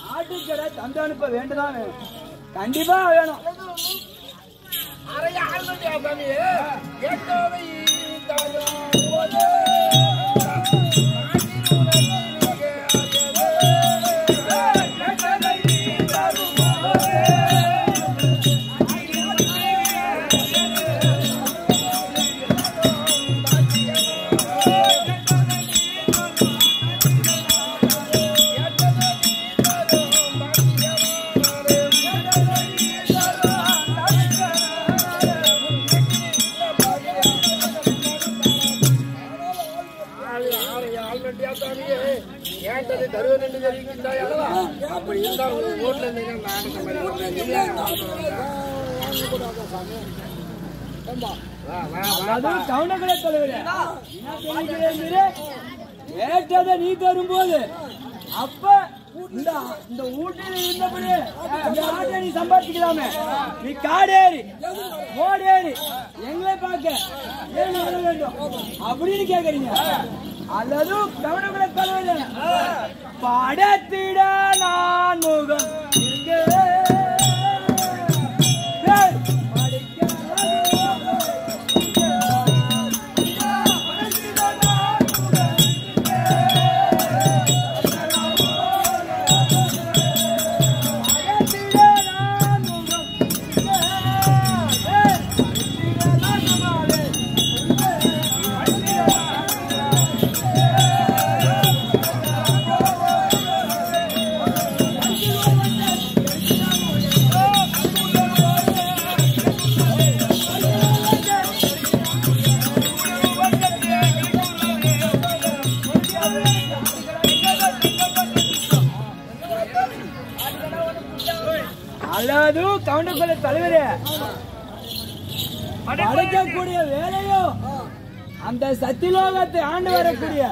ஆட்டுக்கடை தந்து அனுப்ப வேண்டுதான் வேணும் கண்டிப்பா வேணும் அரை ஆளுநர் சாமி கேட்டவை தரும் போது ஏன்டது தருவது என்று தெரிவிக்கின்றாய் அல்லவா அப்படி இருந்தால் ஒரு ஓட்டுல இருந்து நான் இந்த மாதிரி பண்றேன். இல்ல, வா, வா, வா. அதுவும் கவுண்டக்கடை தலைவர் என்ன தெரிவிக்கிறேன் ஏற்றதை நீ தரும்போது அப்ப இந்த இந்த ஊட்டில இருந்தபடி இந்த ஆட்டை நீ சம்பாதிக்கலாமே நீ காடேறி ஓடேறி எங்களை பார்க்க ஏன் வர வேண்டும் அப்படின்னு கேக்குறீங்க அல்லது கவனக்குள்ள தலைவர் படத்திட நான் முகம் இங்கே ஏய், அல்லது கவுண்டக்குள்ள தலைவரே படைக்கக்கூடிய வேலையோ அந்த சத்திலோகத்தை ஆண்டு வரக்கூடிய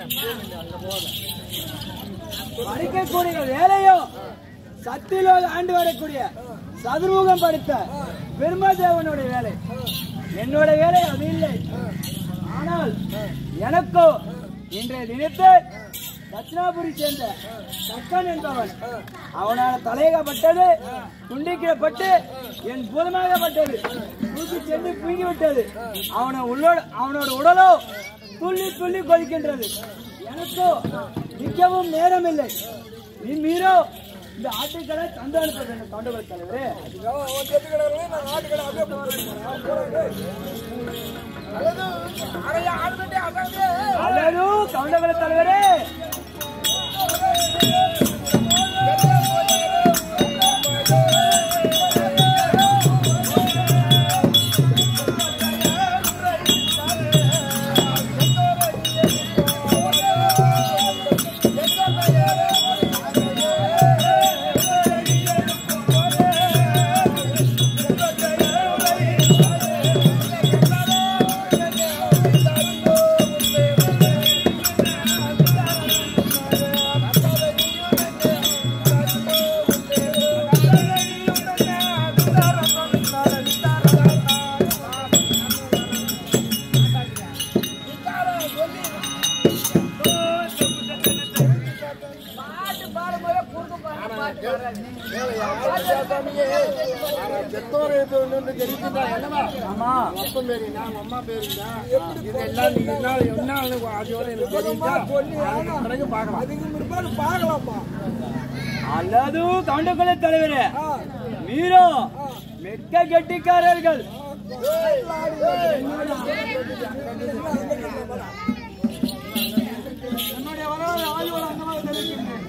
படைக்கக்கூடிய வேலையோ சத்திலோக ஆண்டு வரக்கூடிய சதுர்முகம் படைத்த பிரம்மதேவனுடைய வேலை என்னோட வேலை அது இல்லை ஆனால் எனக்கோ இன்றைய தினத்தில் தட்சிணாபுரி சேர்ந்த சக்கன் என்பவன் அவனால் தலையகப்பட்டது துண்டிக்கப்பட்டு என் பூதமாகப்பட்டது தூக்கி சென்று தூங்கி விட்டது அவனை உள்ளோட அவனோட உடலோ துள்ளி துள்ளி கொதிக்கின்றது எனக்கோ நிற்கவும் நேரம் இல்லை நீ மீறோ இந்த ஆட்டுக்களை தந்து அனுப்ப வேண்டும் தொண்டவர் தலைவரே அரை ஆளுநர் அதாங்க அல்லது கவுண்டகுல தலைவரே ஆமா அப்பன் பேரு நான் அம்மா பேரு இதெல்லாம் நீங்க என்ன என்ன அதோட எனக்கு தெரியுதா அதுக்கு பிறகு பார்க்கலாம் அதுக்கு பிற்பாடு பார்க்கலாமா அல்லது கவுண்டகுல தலைவரே மீரோ மெக்க கெட்டிக்காரர்கள் என்னுடைய வரலாறு ஆய்வோடு அந்த மாதிரி தெரிவிக்கின்றேன்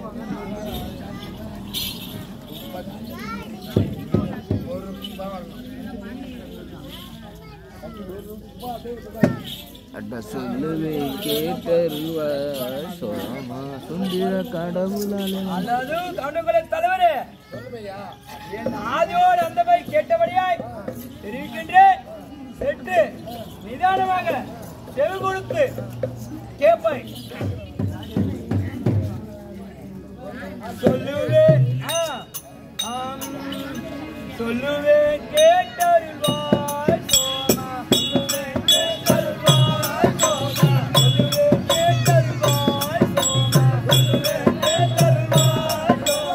அட சொல்லுவே கேட்டருவா சோமா சுந்தர கடவுளாலே அல்லது கவுண்டகுல தலைவரே என் ஆதியோடு அந்த போய் கேட்டபடியாய் தெரிவிக்கின்றேன் செட்டு நிதானமாக செவி கொடுத்து கேட்பாய் சொல்லுவேன் ஆ, ஆம், சொல்லுவேன் கேட்டருள்வாய் சோமா சொல்லுவேன் கேட்டருள்வாய் சோமா சொல்லுவேன் கேட்டருள்வாய் சோமா சொல்லுவேன் கேட்டருள்வாய் சோமா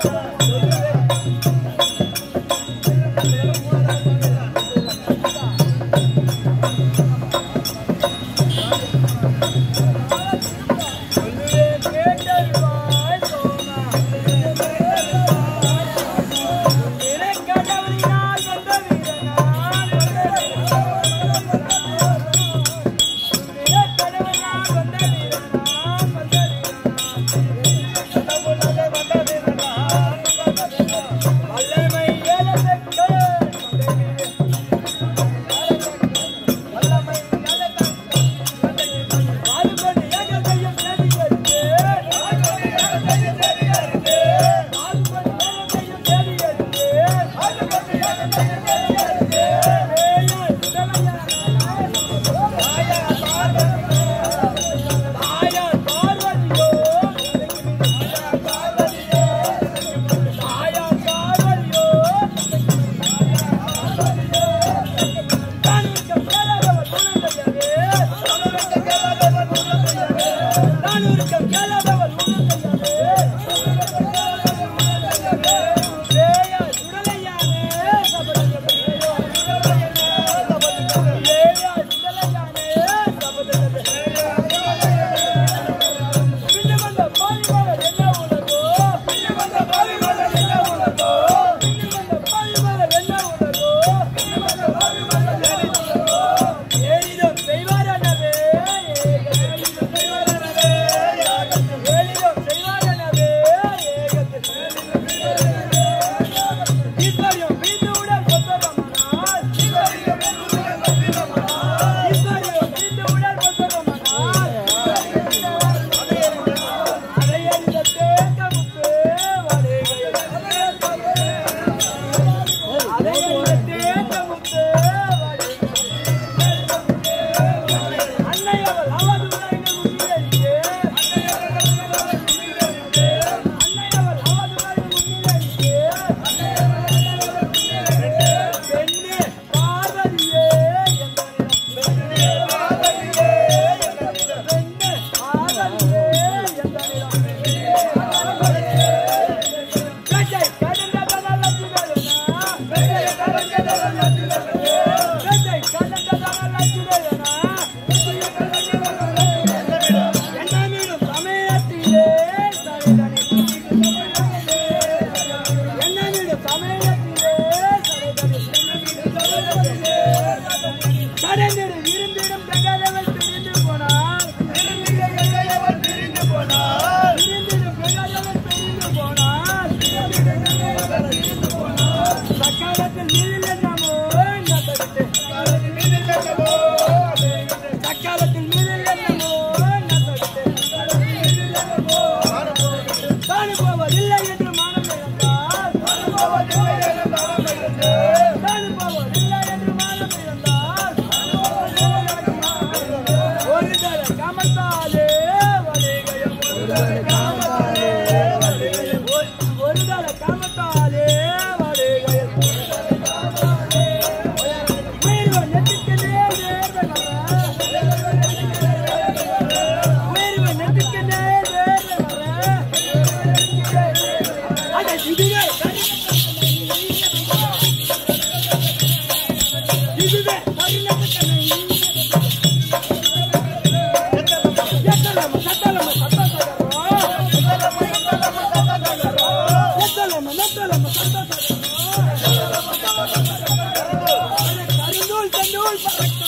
கருந்தூள் தண்டூள்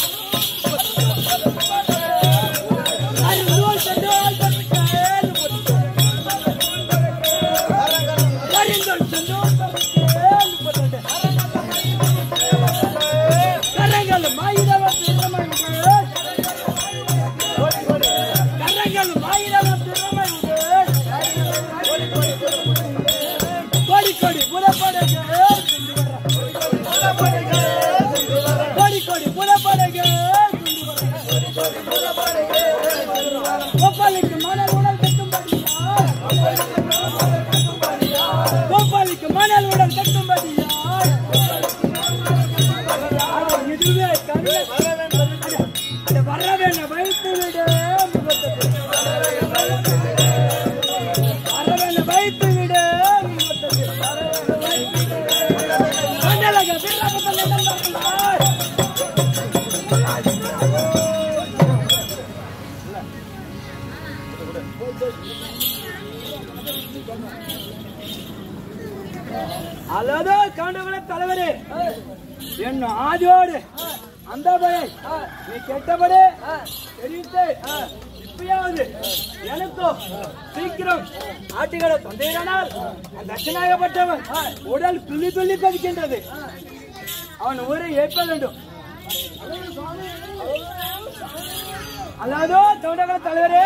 கருந்தூள் தண்டூள் கருந்தூள் தண்டூள் கரங்கள் மாயிரவ திருமணங்கள் கரங்கள் மாயிரவ திருமணங்கள் கோடி கோடி புறப்படுங்க கோடி கோடி புறப்படுங்க கோபாலுக்கு மணல் உடல் கட்டும்படியா கோபாலுக்கு மணல் உடல் கட்டும்படியா இதுவே கண்ணு அட வரவேன வைத்து விடு முகத்துக்கு வரவேன வைத்து விடு முகத்துக்கு மண்டலக வீரபதல நந்தார் அதாவது காண்டவன தலைவரே என் ஆதியோடு அந்த பயை நீ கெட்டபடி தெரிவித்து இப்பயாவது எனக்கும் சீக்கிரம் ஆட்டுகளை தொண்டையிடனால் தட்சணாகப்பட்டவன் உடல் துள்ளி துள்ளி கொதிக்கின்றது அவன் ஊரை ஏற்க வேண்டும் அதாவது தொண்டகல தலைவரே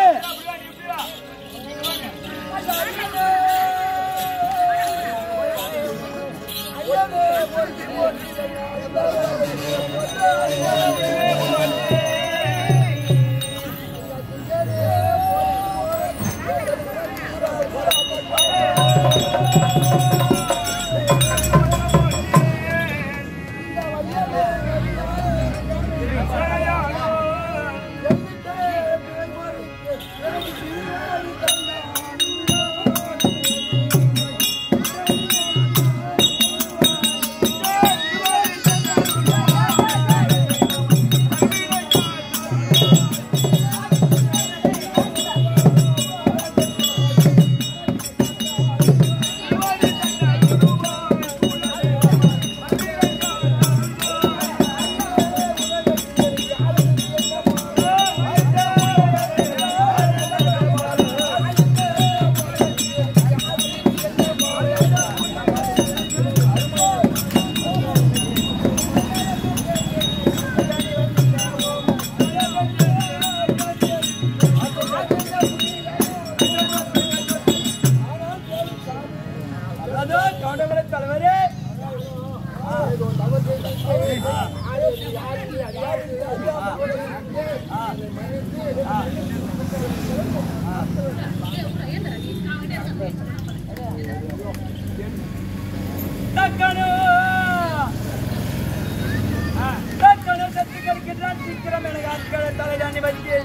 அதாவது தொண்டகல தலைவரே தக்கனு தக்கனு சக்தி கழிக்கின்றான் சீக்கிரம் எனக்கு ஆட்களை தலைதானி வச்சு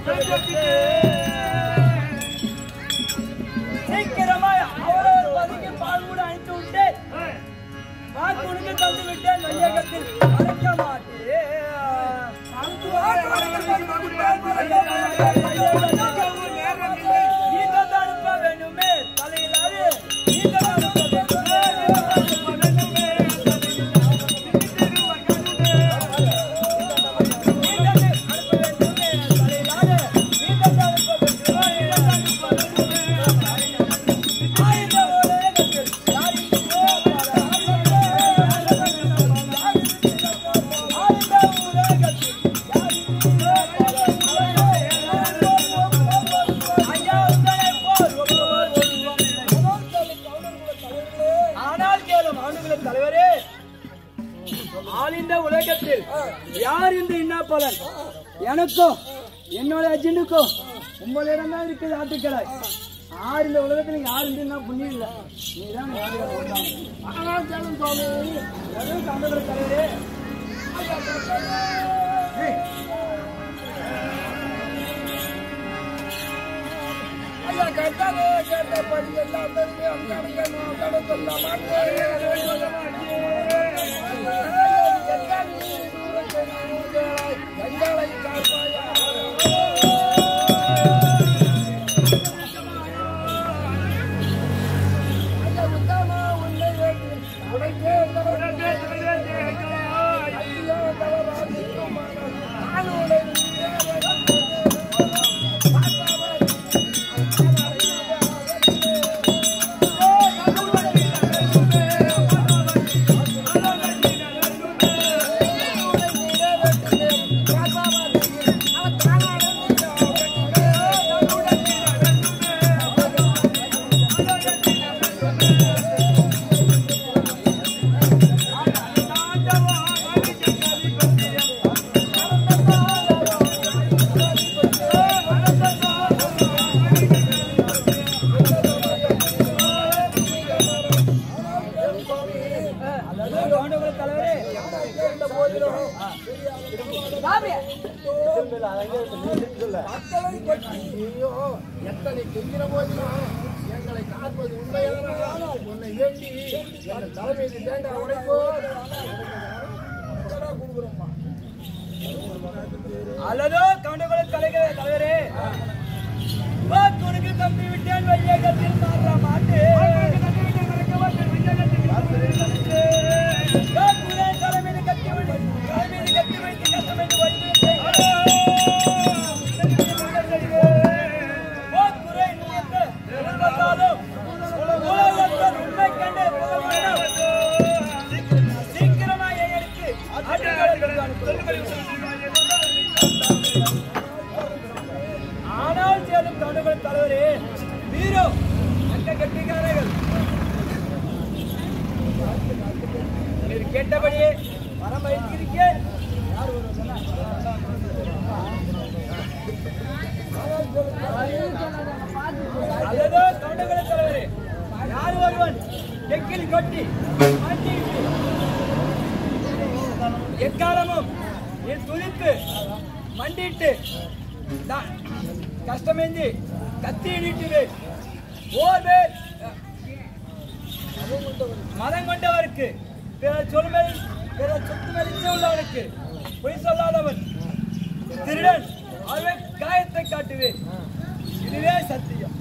சீக்கிரமா அவரோட பதுக்கி பால் கூட அனுப்பிச்சு விட்டு பால் குடிக்க தந்து விட்டேன் வையகத்தில் அழைக்க மாட்டேன் நீதான் அனுப்ப வேண்டுமே தலையிலாது நீதான் அனுப்ப வேண்டுமே ஆனால் கேளும் ஆண்டுகளின் தலைவரே ஆளிந்த உலகத்தில் யார் இந்த இன்னா பலன் எனக்கும் என்னோட அஜெண்டுக்கும் உங்களிடம் தான் இருக்குது ஆட்டுக்களை யார் இந்த உலகத்துல யார் இந்த என்ன புண்ணியம் இல்லை நீதான் ஆனால் கேளும் சுவாமி எதுவும் ஆண்டுகளை தலைவரே ஐயா கேட்டாலே கேட்டபடி எல்லாம் தெரிஞ்சு அந்த கடத்தெல்லாம் எங்களை காப்பாயா ஐயா உத்தமா உன்னை வேண்டி கவுண்டகுல தலைவரே கேட்ட போதிலும் சாமி மக்களை பற்றி ஐயோ, எத்தனை கெஞ்சின போதிலும் எங்களை காப்பது உண்மையான உன்னை வேண்டி எங்கள் தலைமையில் தேங்காய் உடைப்போ கொடுக்குறோம்மா அல்லதோ கவுண்டகுல தலைவரே தலைவரே வா துணுக்கு தம்பி விட்டேன் வையகத்தில் மாற மாட்டு தலைமையில் கட்டி விடு தலைமையில் கட்டி வைத்து கட்டமைத்து வைத்து ஓ குறை நீங்க இருந்தாலும் உலகத்தில் உண்மை கண்டு புகழ் வேண்டும். சீக்கிரமா எடுத்து ஆனால் சேரும் தொண்டர்கள் தலைவரே வீரோ அங்க கட்டிக்காரர்கள் நீர் கேட்டபடியே மரம் வைத்திருக்கேன் அல்லதோ தொண்டர்கள் தலைவரே யார் ஒருவன் எக்கில் கொட்டி மாட்டிட்டு எக்காலமும் என் துணித்து மண்டிட்டு நான் கஷ்டமேந்தி கத்தி நீட்டுது ஓர் பேர் மதம் கொண்டவருக்கு பிற சொல்மேல் பிற சொத்து மேலிச்ச உள்ளவனுக்கு பொய் சொல்லாதவன் திருடன் அவன் காயத்தை காட்டுவேன் இதுவே சத்தியம்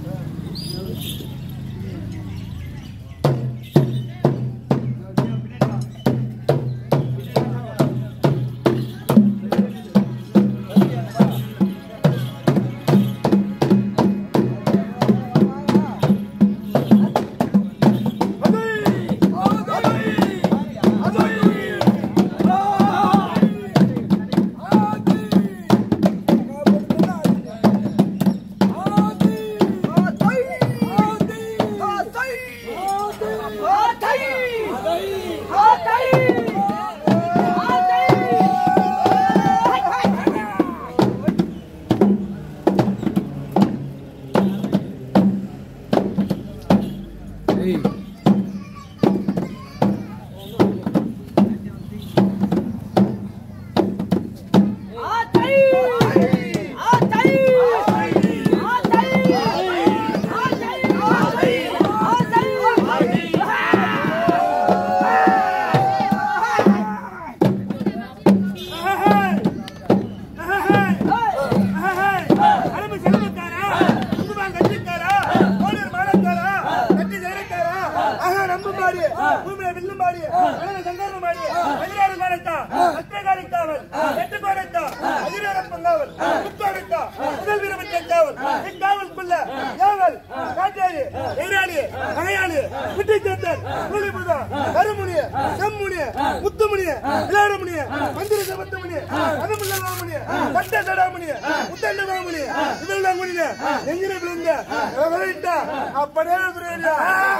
அரபு செல்வக்காரா குங்குமம் கட்டிக்காரா கோடூர் மாடக்காரா கட்டி ஜெயக்காரா ஆஹா நம்பு மாடி பூமியை வில்லு மாடி அழகு சங்கர மாடி பதினாறு காலத்தா அத்தை காலித்தாவல் எட்டு கோடத்தா அதிகார பங்காவல் முத்தோடத்தா முதல் வீரபட்ச காவல் இக்காவலுக்குள்ள ஏவல் காட்டேரி எதிராளி அகையாளி விட்டு சேத்தன் புலிபுதா கருமுனிய செம்முனிய முத்துமுனிய விளையாடமுனிய மந்திர சபத்தமுனிய அதமுள்ளமுனிய கட்ட சடாமுனிய முத்தண்ட மாமுனிய இதெல்லாம் முனிய எங்கின விழுந்த விளையிட்டா அப்படியே துறையா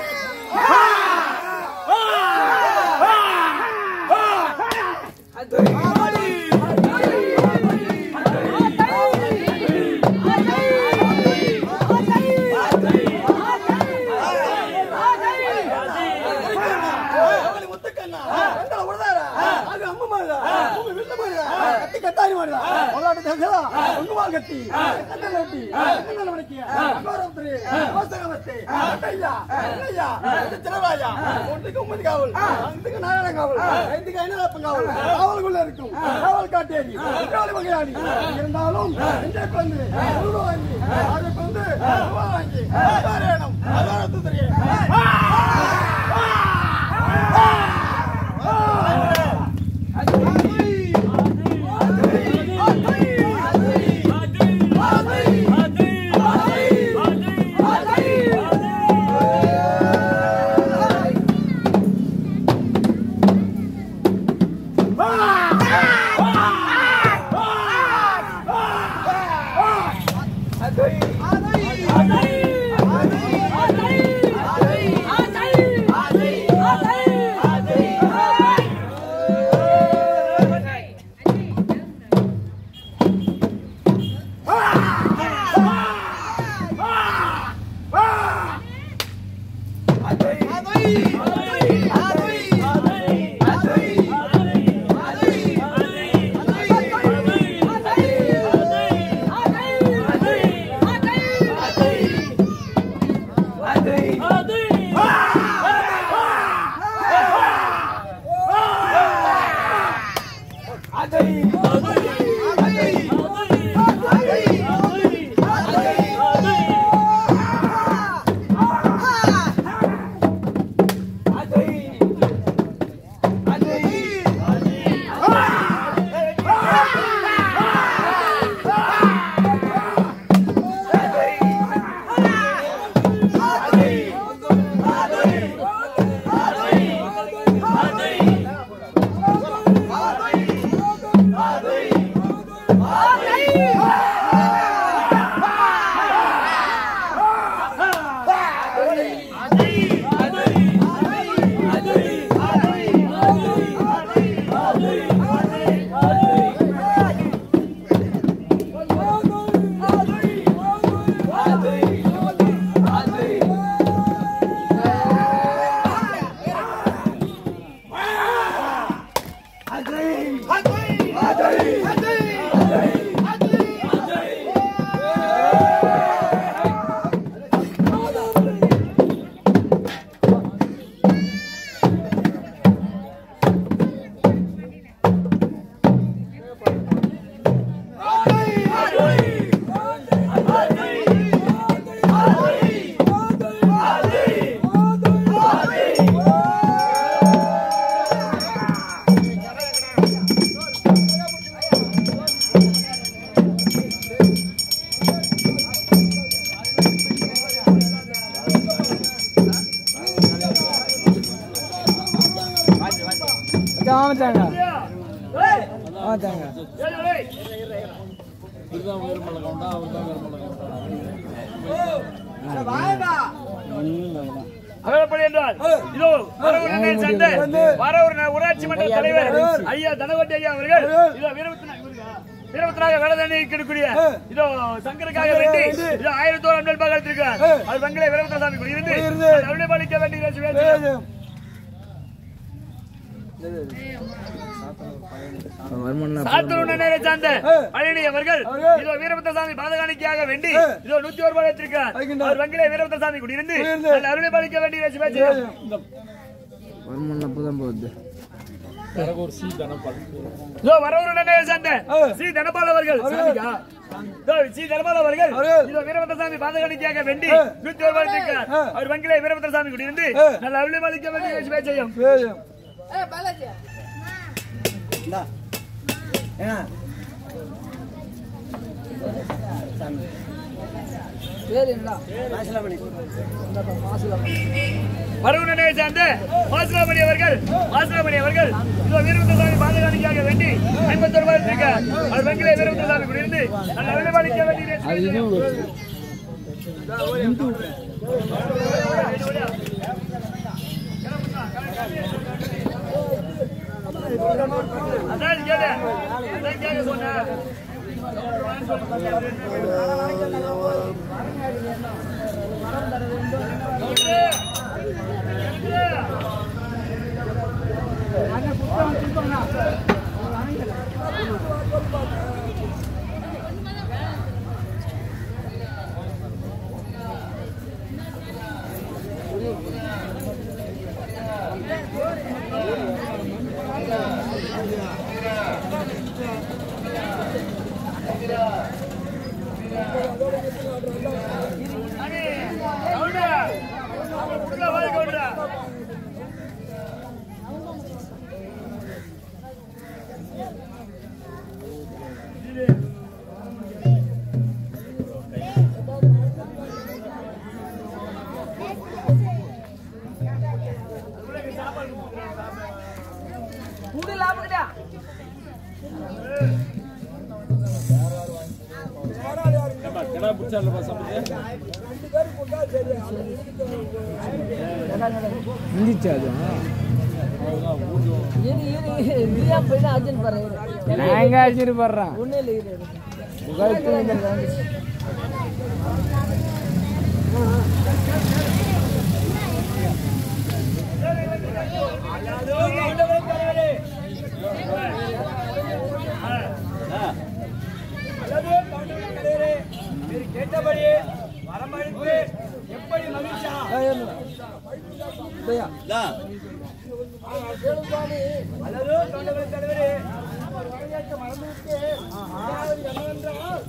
இருந்தாலும் இன்றைக்கு வந்து உருவம் வாங்கி அதுக்கு வந்து உருவம் வாங்கி வேணும் அதான் தெரியும் அதை காமிச்சாங்க ஏய், காமிச்சாங்க ஏய், ஏய். அவரப்படி என்றால் இதோ வரவுடனே சேர்ந்த வர ஒரு ஊராட்சி மன்ற தலைவர் ஐயா தனவட்டி ஐயா அவர்கள் இதோ வீரபத்ரனா வீரபத்ராக வேலைதானே இருக்கக்கூடிய இதோ சங்கருக்காக வேண்டி இதோ ஆயிரத்தோரு நண்பர்கள் எடுத்திருக்கிறார் அது பங்களே வீரபத்ர சாமி இருந்து அருளை பாலிக்க வேண்டிய வருமானம் சாத்தூர் நேரை சார்ந்த பழனி அவர்கள் இதோ வீரபத்ர சாமி பாதகாணிக்கையாக வேண்டி இதோ நூத்தி ஒரு ரூபாய் எடுத்திருக்கிறார் அவர் வங்கிலே வீரபத்ர சாமி குடியிருந்து அதில் அருளை பாலிக்க வேண்டிய வருமானம் அப்பதான் போகுது இதோ வரவருடனே சேர்ந்த ஸ்ரீ தனபால் அவர்கள் சாமிக்கா? இதோ ஸ்ரீ தனபால் அவர்கள் இதோ வீரபத்ர சாமி பாதகாணிக்கையாக வேண்டி நூத்தி ஒரு ரூபாய் எடுத்திருக்கிறார் அவர் வங்கிலே வீரபத்ர சாமி குடியிருந்து நல்ல அருளை பாலிக்க வேண்டிய பேச்சையும் மருவனே சேர்ந்த மாசுராமணி அவர்கள் மாசுராமணி அவர்கள் இதோ வீரபத்ர சாமி பாதகாணிக்காக வேண்டி ஐம்பத்தி ரூபாய் எடுத்திருக்கார் அவர் வங்கிலே வீரபத்ர சாமி குடியிருந்து நல்ல அருளை பாலிக்க வேண்டிய அதான் கேளு அதான் கேட்க சொன்னேன் அணி, கவுண்டா. உள்ள வாய் கவுண்டா. இருந்துச்சு அது நாங்க அடிச்சிட்டு போடுறோம் அல்லது கவுண்டமணி கடையரே, நீர் கேட்டபடி வரமளித்து எப்படி மகிழ்ச்சா அல்லது கவுண்டமணி தலைவரே வரவேற்க மறந்துவிட்டு அதாவது என்னவென்றால்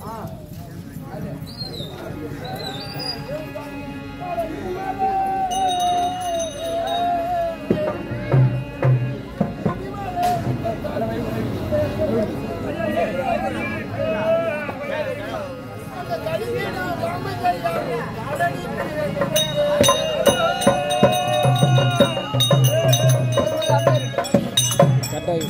கட்டாயி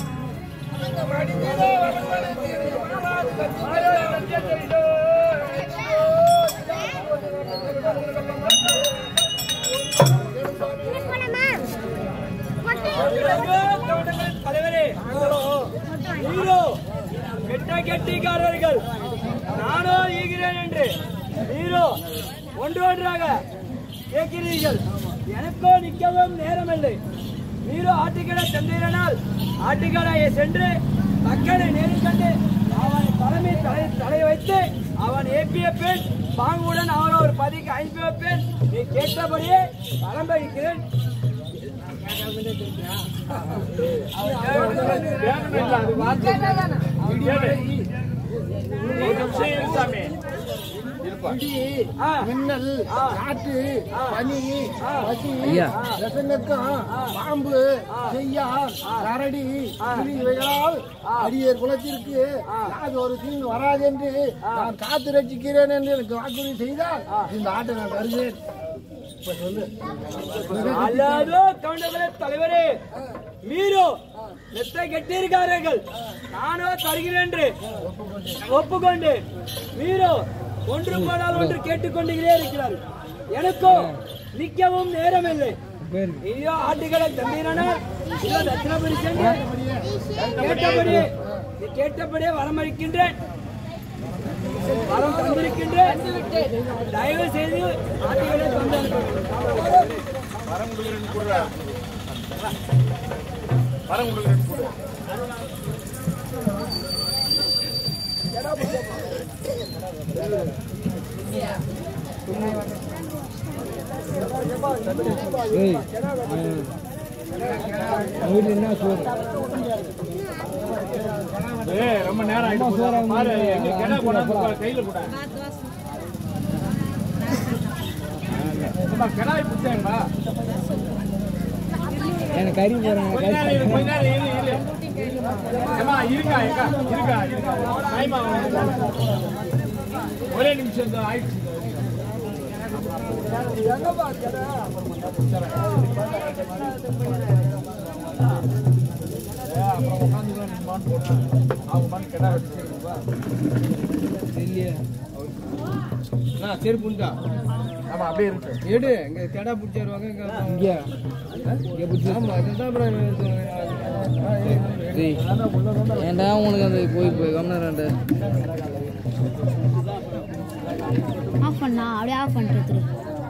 தலைவரே நீரோ கெட்ட கெட்டிக்காரர்கள் நானோ ஈகிறேன் என்று நீரோ ஒன்று ஒன்றாக கேட்கிறீர்கள் எனக்கோ நிற்கவும் நேரமில்லை நீரோ ஆட்டுக்கடை சென்றீரனால் ஆட்டுக்கடையை சென்று தக்கனை நேரில் கண்டு அவன் தலைமை தலை தலை வைத்து அவன் ஏப்பிய பெண் பாங்குடன் அவன் ஒரு பதிக்கு அனுப்பி வைப்பேன் நீ கேட்டபடியே ஆரம்பிக்கிறேன் மின்னல் காற்று பனி பசி ஐயா. ரசங்கக்கம் பாம்பு செய்யா கரடி புலி இவைகளால் அடியர் குலத்திற்கு யாது ஒரு தீங்கு வராது என்று நான் காத்து ரட்சிக்கிறேன் என்று எனக்கு வாக்குறுதி செய்தால் இந்த ஆட்டை நான் தருகிறேன் இப்ப சொல்லு அல்லாதோ கவுண்டர்களே தலைவரே மீரோ மெத்தை கட்டியிருக்கார்கள் நானோ தருகிறேன் என்று ஒப்புக்கொண்டு வீரோ ஒன்று போனால் ஒன்று கேட்டுக்கொண்டுகிறே இருக்கிறார் எனக்கோ நிற்கவும் நேரமில்லை ஐயோ ஆட்டுகளை தம்பீரனா இல்ல ரத்னபுரி சென்று கேட்டபடி நீ கேட்டபடியே வரமளிக்கின்றேன் வரம் தந்திருக்கின்றேன் தயவு செய்து ஆட்டுகளை தந்து அனுப்புங்கள். வரம் கொடுக்குறேன்னு கூட வரம் கொடுக்குறேன்னு கூட ஏய் வீட்டில் என்ன சோறு ஏய் ரொம்ப நேரம் ஆயிடுச்சு பாரு எங்க கிணறு கொண்டாந்து கையில கூட கிணறு பிடிச்சாங்களா எனக்கு கறி போகிறாங்க கொஞ்ச நேரம் இரு, கொஞ்ச நேரம் இரு, இரு. ஏம்மா, இருக்கா, இருக்கா, இருக்கா, இருக்கா. டைம் ஆகும். ஒரே நிமிஷம் தான் ஆயிடுச்சு இல்லையா செருப்பு உண்டா ஆமா அப்படியே இருக்கு எடு இங்கே கடை பிடிச்சிருவாங்க இங்கே இங்கேயா இங்கே பிடிச்சி ஆமாம் அதுதான் ஏன்டா உனக்கு அந்த போய் போய் கம்னராண்ட ஆஃப் பண்ணா அப்படியே ஆஃப் பண்ணுறது